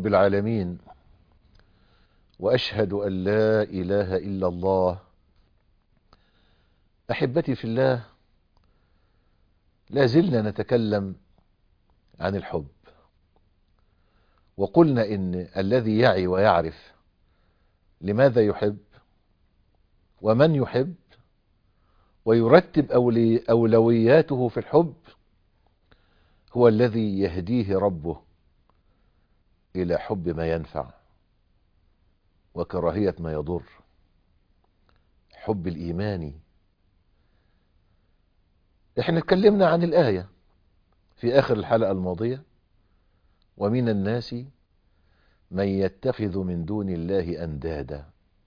رب العالمين وأشهد أن لا إله إلا الله أحبتي في الله لا زلنا نتكلم عن الحب وقلنا إن الذي يعي ويعرف لماذا يحب ومن يحب ويرتب أولي أولوياته في الحب هو الذي يهديه ربه إلى حب ما ينفع وكراهية ما يضر حب الإيماني احنا اتكلمنا عن الآية في آخر الحلقة الماضية ومن الناس من يتخذ من دون الله أندادا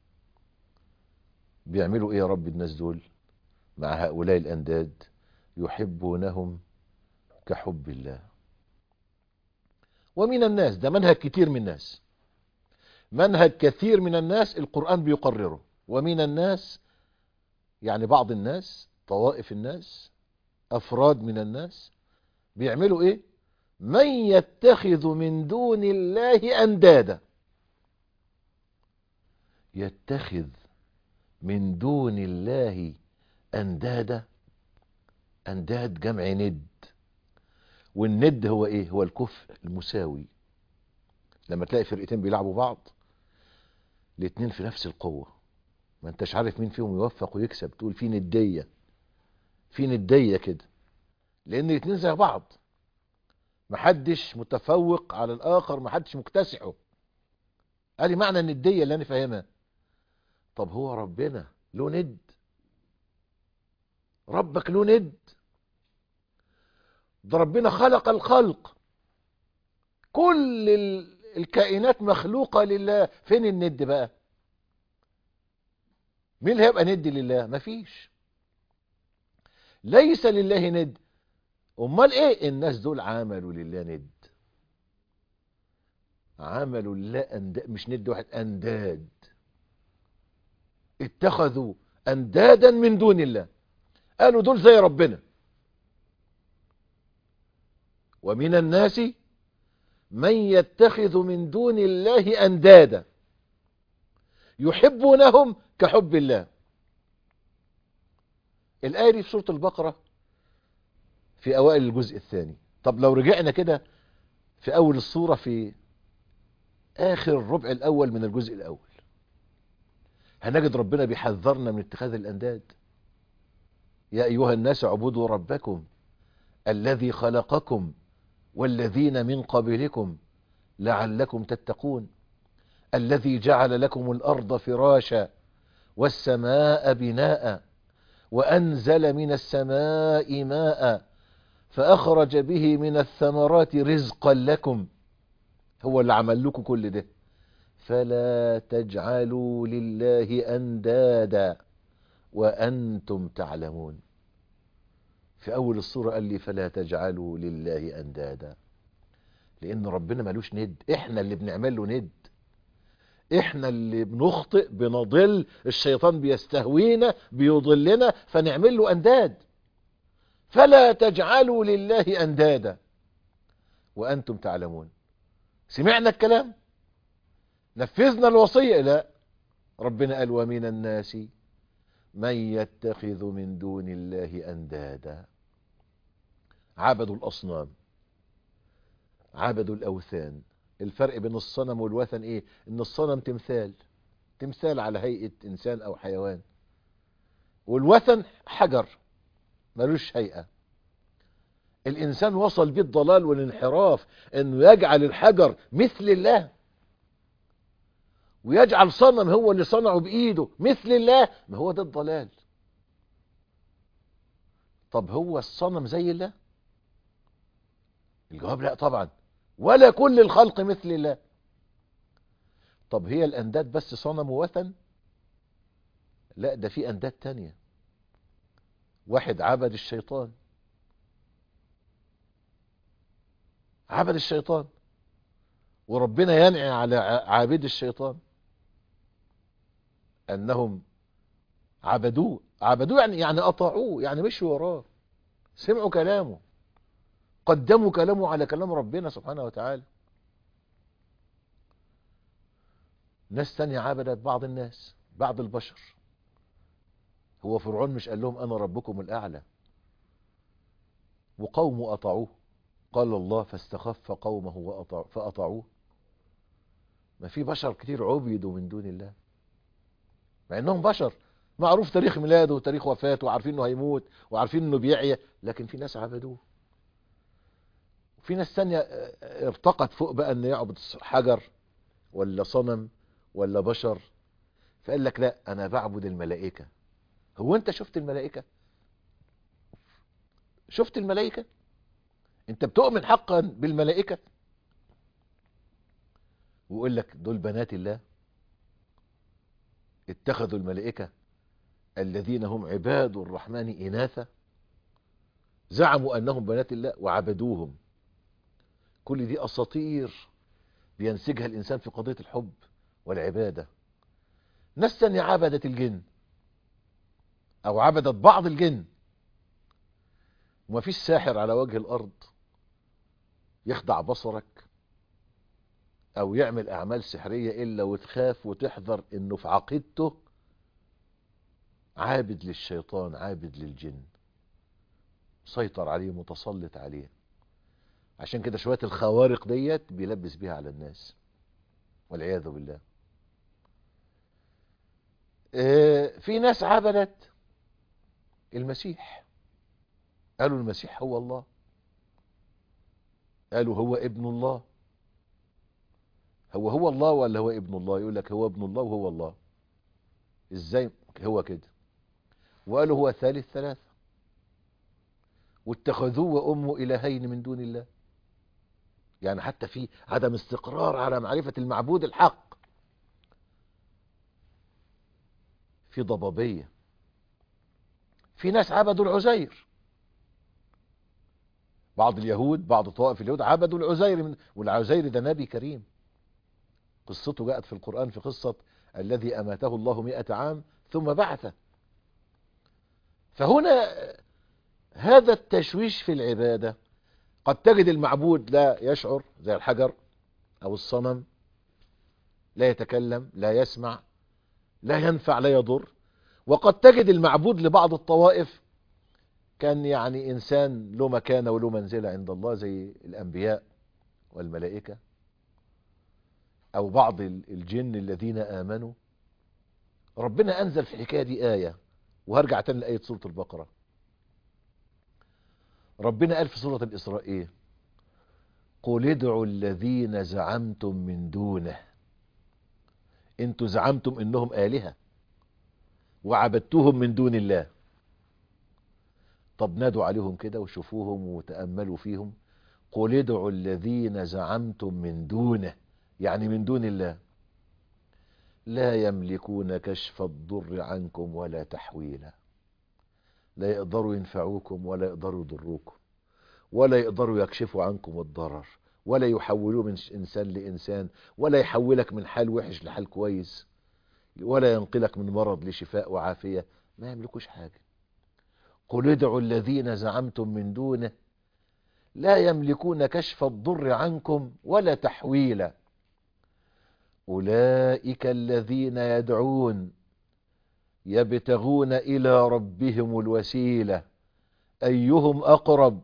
بيعملوا ايه يا رب الناس دول مع هؤلاء الأنداد يحبونهم كحب الله ومن الناس ده منهج كتير من الناس منهج كثير من الناس القرآن بيقرره ومن الناس يعني بعض الناس طوائف الناس أفراد من الناس بيعملوا إيه من يتخذ من دون الله أندادا يتخذ من دون الله أندادا أنداد جمع ند والند هو إيه هو الكفء المساوي لما تلاقي فرقتين بيلعبوا بعض الاتنين في نفس القوة ما انتش عارف مين فيهم يوفق ويكسب تقول في ندية في ندية كده لان الاتنين زي بعض محدش متفوق على الاخر محدش مكتسحه ادي معنى الندية اللي انا فاهمها طب هو ربنا له ند ربك له ند ده ربنا خلق الخلق كل ال... الكائنات مخلوقة لله فين الند بقى مين اللي هيبقى ند لله مفيش ليس لله ند امال ايه الناس دول عملوا لله ند عملوا لله انداد مش ند واحد انداد اتخذوا اندادا من دون الله قالوا دول زي ربنا ومن الناس من يتخذ من دون الله اندادا يحبونهم كحب الله الآية دي في سورة البقرة في أوائل الجزء الثاني طب لو رجعنا كده في أول الصورة في آخر الربع الأول من الجزء الأول هنجد ربنا بيحذرنا من اتخاذ الأنداد يا أيها الناس اعبدوا ربكم الذي خلقكم والذين من قبلكم لعلكم تتقون الذي جعل لكم الأرض فراشا والسماء بناء وأنزل من السماء ماء فأخرج به من الثمرات رزقا لكم هو اللي عمل لكم كل ده فلا تجعلوا لله أندادا وأنتم تعلمون في أول الصورة قال لي فلا تجعلوا لله أندادا لأن ربنا ملوش ند إحنا اللي بنعمل له ند إحنا اللي بنخطئ بنضل الشيطان بيستهوينا بيضلنا فنعمل له أنداد فلا تجعلوا لله أندادا وأنتم تعلمون سمعنا الكلام نفذنا الوصية لا ربنا قال ومن الناس من يتخذ من دون الله أندادا عبدوا الأصنام عبدوا الأوثان الفرق بين الصنم والوثن ايه ان الصنم تمثال تمثال على هيئة انسان او حيوان والوثن حجر ملوش هيئة الانسان وصل بيه الضلال والانحراف انه يجعل الحجر مثل الله ويجعل صنم هو اللي صنعه بايده مثل الله ما هو ده الضلال طب هو الصنم زي الله الجواب لا طبعا ولا كل الخلق مثل الله طب هي الانداد بس صنم ووثن لا ده في انداد تانية واحد عبد الشيطان عبد الشيطان وربنا ينعي على عابد الشيطان انهم عبدوه عبدوه يعني يعني اطاعوه يعني مشوا وراه سمعوا كلامه قدموا كلامه على كلام ربنا سبحانه وتعالى ناس تانية عبدت بعض الناس بعض البشر هو فرعون مش قال لهم انا ربكم الاعلى وقوم اطاعوه قال الله فاستخف قومه وأطاع فاطاعوه ما في بشر كتير عبدوا من دون الله مع انهم بشر معروف تاريخ ميلاده وتاريخ وفاته وعارفين انه هيموت وعارفين انه بيعيا لكن في ناس عبدوه في ناس تانية ارتقت فوق بقى ان يعبد حجر ولا صنم ولا بشر فقال لك لا انا بعبد الملائكة هو انت شفت الملائكة شفت الملائكة انت بتؤمن حقا بالملائكة ويقول لك دول بنات الله اتخذوا الملائكة الذين هم عباد الرحمن إناثا زعموا أنهم بنات الله وعبدوهم كل دي أساطير بينسجها الإنسان في قضية الحب والعبادة ناس تانية عبدت الجن أو عبدت بعض الجن وما فيش ساحر على وجه الأرض يخدع بصرك أو يعمل أعمال سحرية إلا وتخاف وتحذر إنه في عقيدته عابد للشيطان عابد للجن مسيطر عليه متسلط عليه عشان كده شوية الخوارق ديت بيلبس بيها على الناس والعياذ بالله اه في ناس عبدت المسيح قالوا المسيح هو الله قالوا هو ابن الله هو هو الله ولا هو ابن الله يقول لك هو ابن الله وهو الله ازاي هو كده وقالوا هو ثالث ثلاثة واتخذوه وأمه إلهين من دون الله يعني حتى في عدم استقرار على معرفة المعبود الحق في ضبابية في ناس عبدوا العزير بعض اليهود بعض طوائف اليهود عبدوا العزير من والعزير ده نبي كريم قصته جاءت في القرآن في قصة الذي أماته الله مئة عام ثم بعثه فهنا هذا التشويش في العبادة قد تجد المعبود لا يشعر زي الحجر أو الصنم لا يتكلم لا يسمع لا ينفع لا يضر وقد تجد المعبود لبعض الطوائف كان يعني إنسان له مكانة وله منزلة عند الله زي الأنبياء والملائكة أو بعض الجن الذين آمنوا ربنا أنزل في الحكاية دي آية وهرجع تاني لآية سورة البقرة ربنا قال في سورة الإسراء إيه قل ادعوا الذين زعمتم من دونه انتوا زعمتم انهم آلهة وعبدتوهم من دون الله طب نادوا عليهم كده وشوفوهم وتأملوا فيهم قل ادعوا الذين زعمتم من دونه يعني من دون الله لا يملكون كشف الضر عنكم ولا تحويلا لا يقدروا ينفعوكم ولا يقدروا يضروكم ولا يقدروا يكشفوا عنكم الضرر ولا يحولوه من إنسان لإنسان ولا يحولك من حال وحش لحال كويس ولا ينقلك من مرض لشفاء وعافية ما يملكوش حاجة قل ادعوا الذين زعمتم من دونه لا يملكون كشف الضر عنكم ولا تحويلا أولئك الذين يدعون يبتغون إلى ربهم الوسيلة أيهم أقرب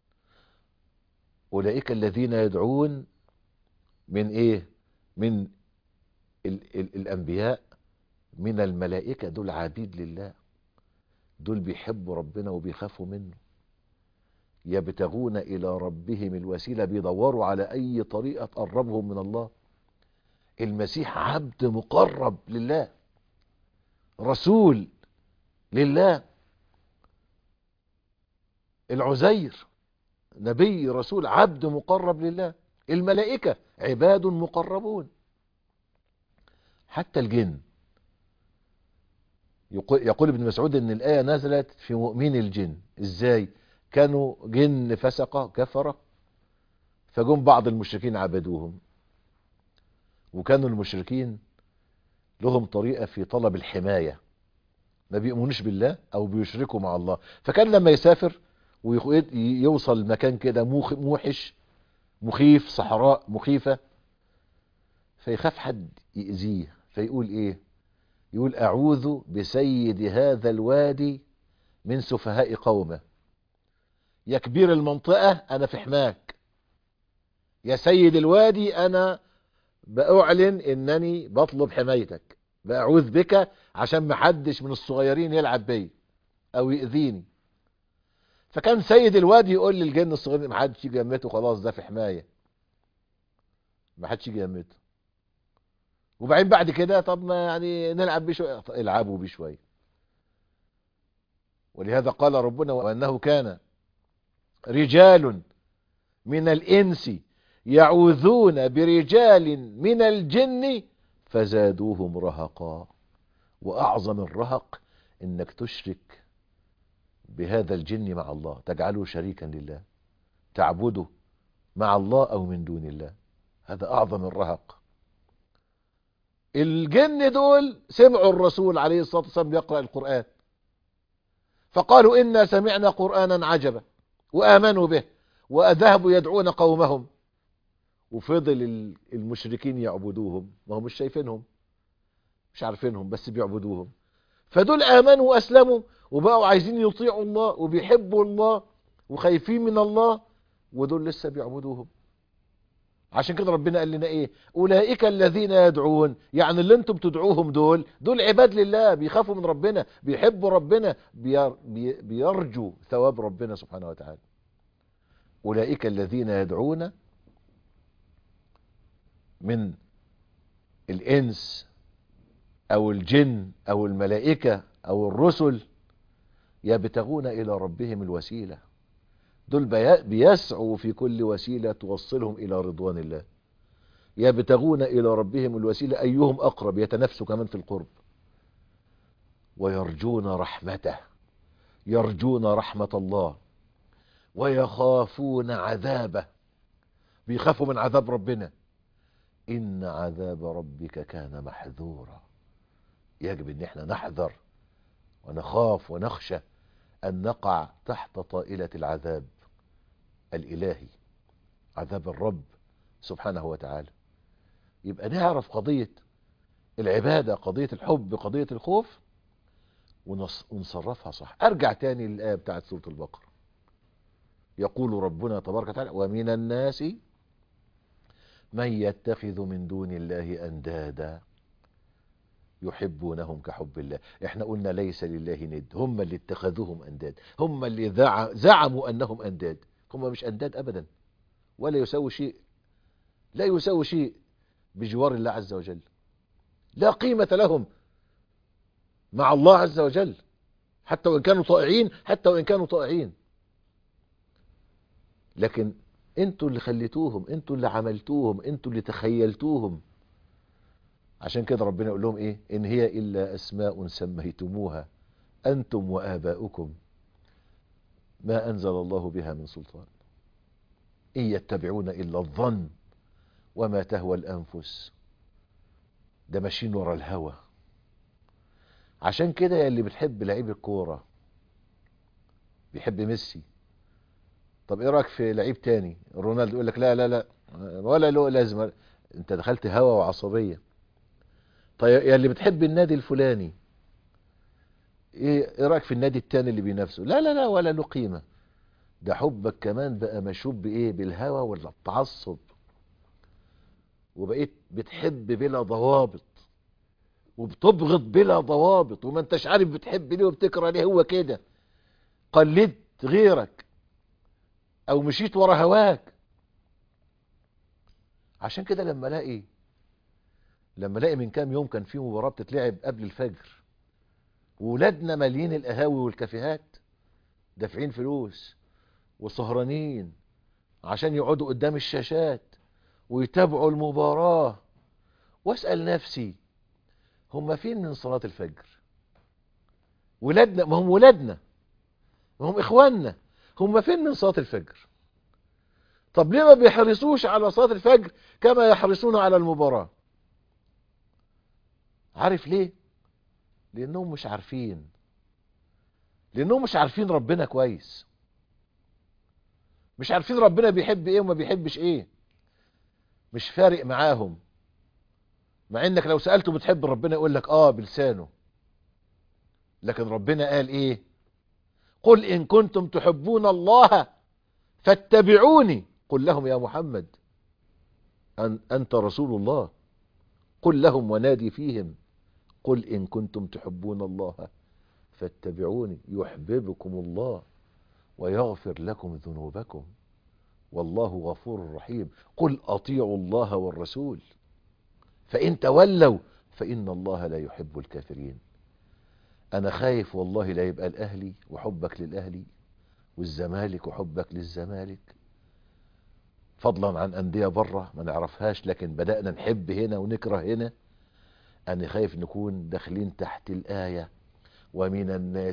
أولئك الذين يدعون من إيه من ال ال الأنبياء من الملائكة دول عبيد لله دول بيحبوا ربنا وبيخافوا منه يبتغون إلى ربهم الوسيلة بيدوروا على أي طريقة تقربهم من الله المسيح عبد مقرب لله رسول لله العزير نبي رسول عبد مقرب لله الملائكة عباد مقربون حتى الجن يقول ابن مسعود ان الآية نزلت في مؤمن الجن ازاي كانوا جن فسقة كفرة فجم بعض المشركين عبدوهم وكانوا المشركين لهم طريقة في طلب الحماية ما بيؤمنوش بالله او بيشركوا مع الله فكان لما يسافر ويوصل مكان كده موحش مخيف صحراء مخيفة فيخاف حد يأذيه فيقول ايه يقول اعوذ بسيد هذا الوادي من سفهاء قومه يا كبير المنطقة انا في حماك يا سيد الوادي انا باعلن انني بطلب حمايتك باعوذ بك عشان محدش من الصغيرين يلعب بي او يأذيني فكان سيد الوادي يقول للجن الصغير ما حدش يجي يمته خلاص ده في حمايه ما حدش يجي يمته وبعدين بعد كده طب ما يعني نلعب بيه شويه طب العبوا بيه شويه ولهذا قال ربنا وانه كان رجال من الانس يعوذون برجال من الجن فزادوهم رهقا واعظم الرهق انك تشرك بهذا الجن مع الله تجعله شريكا لله تعبده مع الله او من دون الله هذا اعظم الرهق الجن دول سمعوا الرسول عليه الصلاة والسلام يقرأ القرآن فقالوا إنا سمعنا قرآنا عجبا وآمنوا به وذهبوا يدعون قومهم وفضل المشركين يعبدوهم ما هم مش شايفينهم مش عارفينهم بس بيعبدوهم فدول آمنوا وأسلموا وبقوا عايزين يطيعوا الله وبيحبوا الله وخايفين من الله ودول لسه بيعبدوهم عشان كده ربنا قال لنا ايه اولئك الذين يدعون يعني اللي انتم بتدعوهم دول دول عباد لله بيخافوا من ربنا بيحبوا ربنا بير بي بيرجوا ثواب ربنا سبحانه وتعالى اولئك الذين يدعون من الانس او الجن او الملائكة او الرسل يبتغون الى ربهم الوسيله دول بيسعوا في كل وسيلة توصلهم إلى رضوان الله يبتغون إلى ربهم الوسيلة أيهم أقرب يتنافسوا كمان في القرب ويرجون رحمته يرجون رحمة الله ويخافون عذابه بيخافوا من عذاب ربنا إن عذاب ربك كان محذورا يجب ان احنا نحذر ونخاف ونخشى ان نقع تحت طائلة العذاب الالهي عذاب الرب سبحانه وتعالى يبقى نعرف قضية العبادة قضية الحب قضية الخوف ونصرفها صح ارجع تاني للآية بتاعت سورة البقرة يقول ربنا تبارك وتعالى ومن الناس من يتخذ من دون الله اندادا يحبونهم كحب الله احنا قلنا ليس لله ند هم اللي اتخذوهم انداد هم اللي زعموا انهم انداد هم مش انداد ابدا ولا يسوي شيء لا يسوي شيء بجوار الله عز وجل لا قيمة لهم مع الله عز وجل حتى وإن كانوا طائعين حتى وإن كانوا طائعين لكن انتوا اللي خليتوهم انتوا اللي عملتوهم انتوا اللي تخيلتوهم عشان كده ربنا يقول لهم ايه ان هي الا اسماء سميتموها انتم واباؤكم ما انزل الله بها من سلطان ان يتبعون الا الظن وما تهوى الانفس ده ماشيين ورا الهوى عشان كده يا اللي بتحب لعيب الكوره بيحب ميسي طب ايه رايك في لعيب تاني رونالدو يقول لك لا لا لا ولا له لازمه انت دخلت هوى وعصبيه طيب يا اللي بتحب النادي الفلاني ايه ايه رايك في النادي التاني اللي بينافسه لا لا لا ولا له قيمه ده حبك كمان بقى مشوب بايه بالهوى ولا التعصب وبقيت بتحب بلا ضوابط وبتبغض بلا ضوابط وما انتش عارف بتحب ليه وبتكره ليه هو كده قلدت غيرك او مشيت ورا هواك عشان كده لما الاقي لما الاقي من كام يوم كان في مباراة بتتلعب قبل الفجر وولادنا مالين القهاوي والكافيهات دافعين فلوس وسهرانين عشان يقعدوا قدام الشاشات ويتابعوا المباراة واسأل نفسي هم فين من صلاة الفجر ولادنا ما هم ولادنا ما هم اخواننا هم فين من صلاة الفجر طب ليه ما بيحرصوش على صلاة الفجر كما يحرصون على المباراة عارف ليه لانهم مش عارفين لانهم مش عارفين ربنا كويس مش عارفين ربنا بيحب ايه وما بيحبش ايه مش فارق معاهم مع انك لو سألته بتحب ربنا يقول لك اه بلسانه لكن ربنا قال ايه قل ان كنتم تحبون الله فاتبعوني قل لهم يا محمد أن أنت رسول الله قل لهم ونادي فيهم قل إن كنتم تحبون الله فاتبعوني يحببكم الله ويغفر لكم ذنوبكم والله غفور رحيم قل أطيعوا الله والرسول فإن تولوا فإن الله لا يحب الكافرين أنا خايف والله لا يبقى الأهلي وحبك للأهلي والزمالك وحبك للزمالك فضلا عن أندية بره ما نعرفهاش لكن بدأنا نحب هنا ونكره هنا أنا خايف نكون داخلين تحت الآية ومن الناس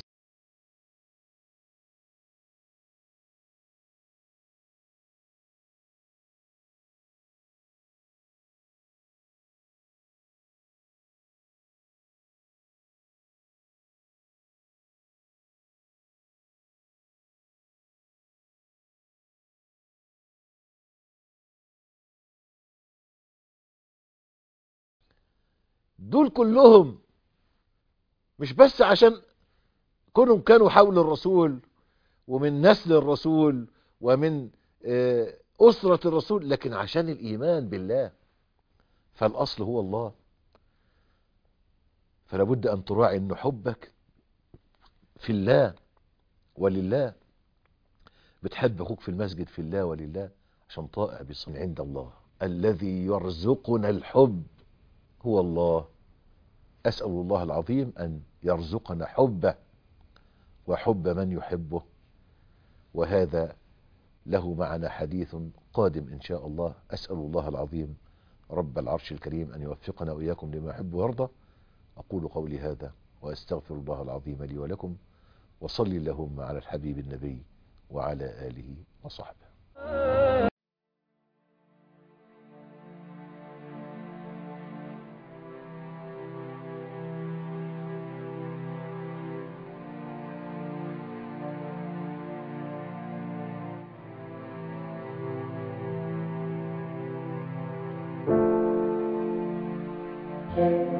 دول كلهم مش بس عشان كونهم كانوا حول الرسول ومن نسل الرسول ومن أسرة الرسول لكن عشان الإيمان بالله فالأصل هو الله فلا بد أن تراعي أن حبك في الله ولله بتحب أخوك في المسجد في الله ولله عشان طائع بصنع عند الله الذي يرزقنا الحب هو الله أسأل الله العظيم أن يرزقنا حبه وحب من يحبه وهذا له معنا حديث قادم إن شاء الله أسأل الله العظيم رب العرش الكريم أن يوفقنا وإياكم لما يحب ويرضى أقول قولي هذا وأستغفر الله العظيم لي ولكم وصل اللهم على الحبيب النبي وعلى آله وصحبه Thank you.